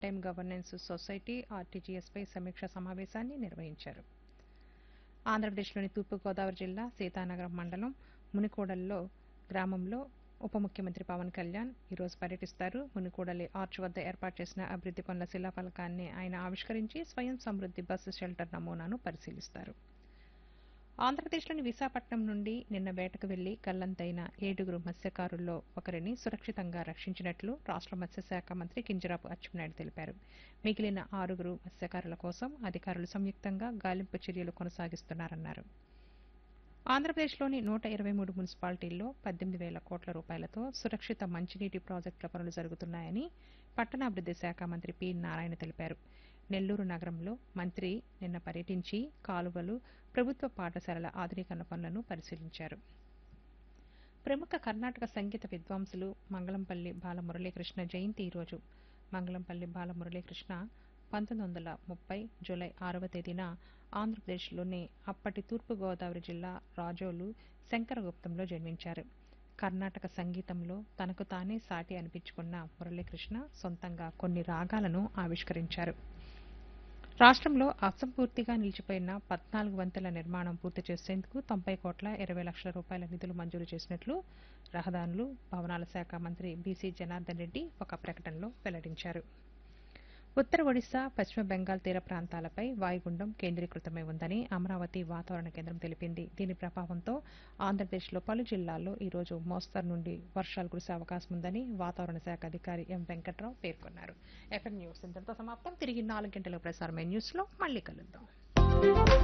time governance society ఆర్టీజీఎస్పై సమీక్షా సమావేశాన్ని నిర్వహించారు ఆంధ్రప్రదేశ్లోని తూర్పుగోదావరి జిల్లా సీతానగరం మండలం మునికోడల్లో గ్రామంలో ఉప ముఖ్యమంత్రి పవన్ కళ్యాణ్ ఈరోజు పర్యటిస్తారు మునికోడలి ఆర్చ్ వద్ద ఏర్పాటు చేసిన అభివృద్ది పనుల శిలాఫలకాన్ని ఆయన ఆవిష్కరించి స్వయం సమృద్ది బస్సు షెల్టర్ నమూనాను పరిశీలిస్తారు ఆంధ్రప్రదేశ్లోని విశాఖపట్నం నుండి నిన్న వేటకు వెళ్లి గల్లంతైన ఏడుగురు మత్స్యకారుల్లో ఒకరిని సురక్షితంగా రక్షించినట్లు రాష్ట్ర మత్స్యశాఖ మంత్రి కింజరాపు అచ్చెన్నాయుడు తెలిపారు మిగిలిన ఆరుగురు మత్స్యకారుల కోసం అధికారులు సంయుక్తంగా గాలింపు చర్యలు కొనసాగిస్తున్నారన్నారు ఆంధ్రప్రదేశ్లోని నూట ఇరవై మూడు మున్సిపాలిటీల్లో పద్దెనిమిది వేల కోట్ల రూపాయలతో సురక్షిత మంచినీటి ప్రాజెక్టుల పనులు జరుగుతున్నాయని పట్టణాభివృద్ది శాఖ మంత్రి పి నారాయణ తెలిపారు నెల్లూరు నగరంలో మంత్రి నిన్న పర్యటించి కాలువలు ప్రభుత్వ పాఠశాలల ఆధునీకరణ పనులను పరిశీలించారు ప్రముఖ కర్ణాటక సంగీత విద్వాంసులు మంగళంపల్లి బాలమురళీకృష్ణ జయంతి ఈరోజు మంగళంపల్లి బాలమురళీకృష్ణ పంతొమ్మిది వందల ముప్పై జూలై ఆరవ తేదీన ఆంధ్రప్రదేశ్లోని అప్పటి తూర్పుగోదావరి జిల్లా రాజోలు శంకరగుప్తంలో జన్మించారు కర్ణాటక సంగీతంలో తనకు తానే సాటి అనిపించుకున్న మురళీకృష్ణ సొంతంగా కొన్ని రాగాలను ఆవిష్కరించారు రాష్ట్రంలో అసంపూర్తిగా నిలిచిపోయిన పద్నాలుగు వంతుల నిర్మాణం పూర్తి చేసేందుకు తొంభై కోట్ల ఇరవై లక్షల రూపాయల నిధులు మంజూరు చేసినట్లు రహదారులు భవనాల శాఖ మంత్రి బీసీ జనార్దన్ రెడ్డి ఒక ప్రకటనలో వెల్లడించారు ఉత్తర ఒడిశా పశ్చిమ బెంగాల్ తీర ప్రాంతాలపై వాయుగుండం కేంద్రీకృతమై ఉందని అమరావతి వాతావరణ కేంద్రం తెలిపింది దీని ప్రభావంతో ఆంధ్రప్రదేశ్లో పలు జిల్లాల్లో ఈ రోజు మోస్తరు నుండి వర్షాలు కురిసే అవకాశం ఉందని వాతావరణ శాఖ అధికారి ఎం వెంకట్రావు పేర్కొన్నారు ఎఫ్ఎం న్యూస్ ఇంతటితో సమాప్తం తిరిగి నాలుగు గంటల ప్రసారమైన న్యూస్లో మళ్ళీ కలుద్దాం